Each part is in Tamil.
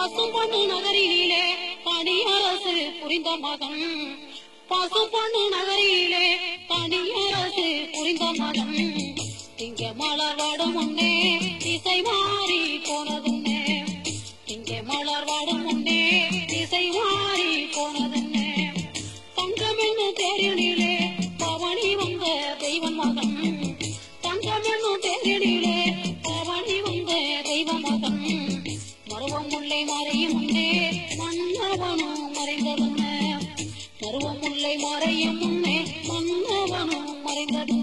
பசும்பொண்ணு நகரிலே பணியரசு புரிந்த மகன் பசும்பொண்ணு நகரிலே பணியரசு புரிந்த மகன் இங்க மலர்வாடும் முன்னே திசை மாறி போனதுன்னே இங்கே மலர்வாடும் முன்னே திசை மாறி போனதுன்னே தங்கம் என்னும் தேரினிலே பவனி வந்த தெய்வ மகன் தங்கம் என்னும் தேரினிலே பவனி வந்த தெய்வ மகன் மருவம் முல்லை மறையும் முன்னே மன்னவனும் மறைந்ததுன்ன மருவம் முல்லை மறையும் முன்னே மன்னவனும் மறைந்ததுன்ன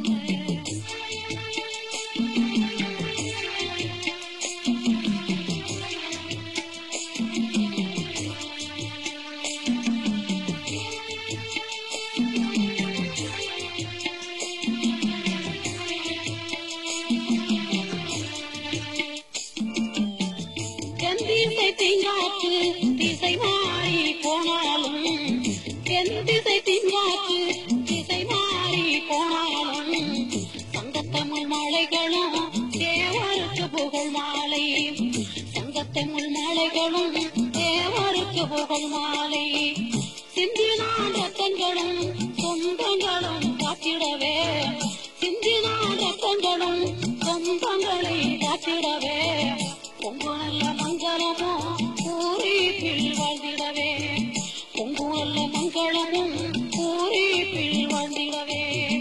என் திசை திங்காற்று திசை மாறி போனாலும் என் திசை திங்காற்று திசை மாறி போனாலும் சங்கத்தமிழ் மாலைகளும் தேவருக்கு புகழ் மாலை சங்கத்தமிழ் மாலைகளும் தேவருக்கு புகழ் மாலை சிந்தினான் ரத்தங்களும் சொந்தங்களும் காத்திடவே சிந்தினான் ரத்தங்களும் சொந்தங்களை காத்திடவே பொங்கு நல்ல மங்களமோ பூரிப்பில் வாழ்ந்திடவே பொங்கு நல்ல மங்களமும் பூரிப்பில் வாழ்ந்திடவே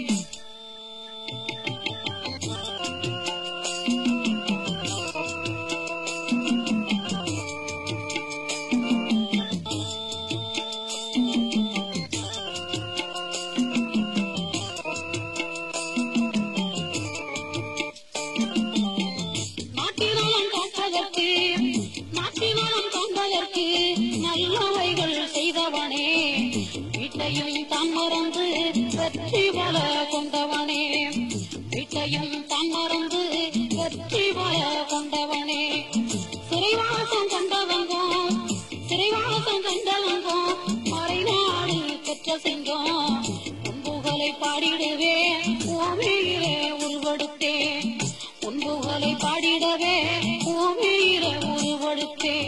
நாட்டினாலும் காப்பதற்கு நாட்டினாலும் காண்பதற்கு நல்லவைகள் செய்தவனே வீட்டையும் தான் மறந்து வெற்றி பல கொண்டவனே வீட்டையும் தான் மறந்து வெற்றி பல கொண்டவனே சிறைவாசம் கண்டவங்கோ சிறைவாசம் கண்டவங்கோ மறைநாடு பெற்ற சென்றோம் உன்புகளை பாடிடுவே ஓவியிலே உருவெடுத்தேன் உன்புகளை பாடிடவே பூமியில உருவெடுத்தே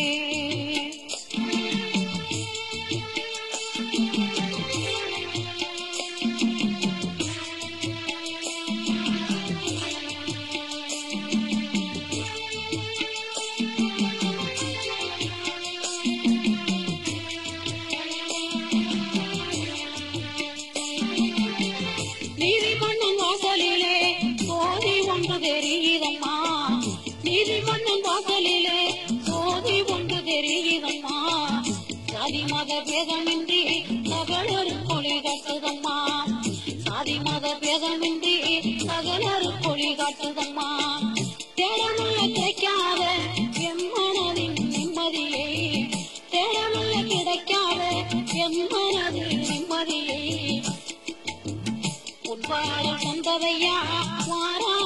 நீதிமன்றம் வாசலிலே சோதி ஒன்று தெரியுதம்மா நீதிமன்றம் வாசலிலே சோதி ஒன்று தெரியுதம்மா சாதி மத பேதமின்றி சகலரு கொலை காட்டுதம்மா சாதி மத பேதமின்றி சகலரு கொலை காட்டுதம்மா தேடமுள்ள கிடைக்காத என் மனதின் நிம்மதியை தேடமுள்ள கிடைக்காத என் மனதின் நிம்மதியை உன்பாடல் தந்ததையா வாரா